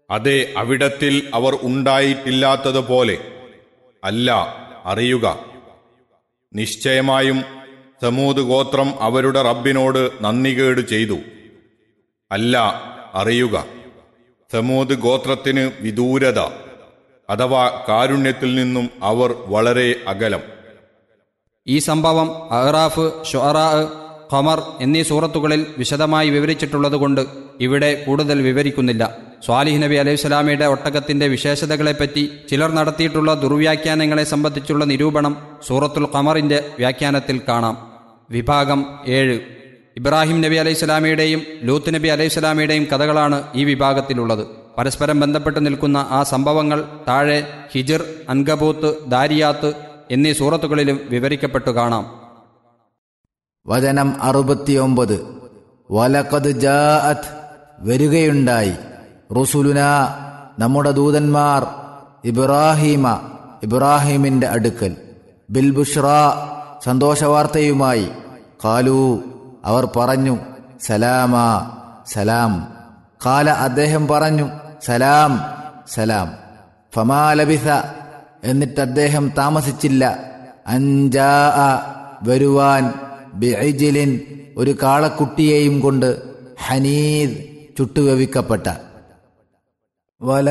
അതെ അവിടത്തിൽ അവർ ഉണ്ടായിട്ടില്ലാത്തതുപോലെ അല്ല അറിയുക നിശ്ചയമായും സമൂത് ഗോത്രം അവരുടെ റബ്ബിനോട് നന്ദികേട് ചെയ്തു അല്ല അറിയുക സമൂത് ഗോത്രത്തിന് വിദൂരത അഥവാ കാരുണ്യത്തിൽ നിന്നും അവർ വളരെ അകലം ഈ സംഭവം അഹ്റാഫ് ഷുഅറാ ഖമർ എന്നീ സൂറത്തുകളിൽ വിശദമായി വിവരിച്ചിട്ടുള്ളതുകൊണ്ട് ഇവിടെ കൂടുതൽ വിവരിക്കുന്നില്ല സ്വാലിഹ് നബി അലൈഹി സ്വലാമിയുടെ ഒട്ടകത്തിന്റെ വിശേഷതകളെപ്പറ്റി ചിലർ നടത്തിയിട്ടുള്ള ദുർവ്യാഖ്യാനങ്ങളെ സംബന്ധിച്ചുള്ള നിരൂപണം സൂറത്തുൽ ഖമറിന്റെ വ്യാഖ്യാനത്തിൽ കാണാം വിഭാഗം ഏഴ് ഇബ്രാഹിം നബി അലൈഹി സ്വലാമിയുടെയും ലൂത്ത് നബി അലൈഹി സ്വലാമിയുടെയും കഥകളാണ് ഈ വിഭാഗത്തിലുള്ളത് പരസ്പരം ബന്ധപ്പെട്ട് നിൽക്കുന്ന ആ സംഭവങ്ങൾ താഴെ ഹിജിർ അൻകബൂത്ത് ദാരിയാത്ത് എന്നീ സൂറത്തുകളിലും വിവരിക്കപ്പെട്ടു കാണാം വചനം അറുപത്തിയൊമ്പത് വലക്കത് ജാഅത്ത് വരികയുണ്ടായി റുസുലുന നമ്മുടെ ദൂതന്മാർ ഇബ്രാഹീമ ഇബ്രാഹിമിന്റെ അടുക്കൽ ബിൽബുഷ്റ സന്തോഷവാർത്തയുമായി കാലു അവർ പറഞ്ഞു സലാമാ സലാം കാല അദ്ദേഹം പറഞ്ഞു സലാം സലാം ഫമാ ലബിസ എന്നിട്ട് അദ്ദേഹം താമസിച്ചില്ല അഞ്ചാ വരുവാൻ ബിഐജിലിൻ ഒരു കാളക്കുട്ടിയെയും കൊണ്ട് ഹനീദ് ചുട്ടുവെവിക്കപ്പെട്ട വല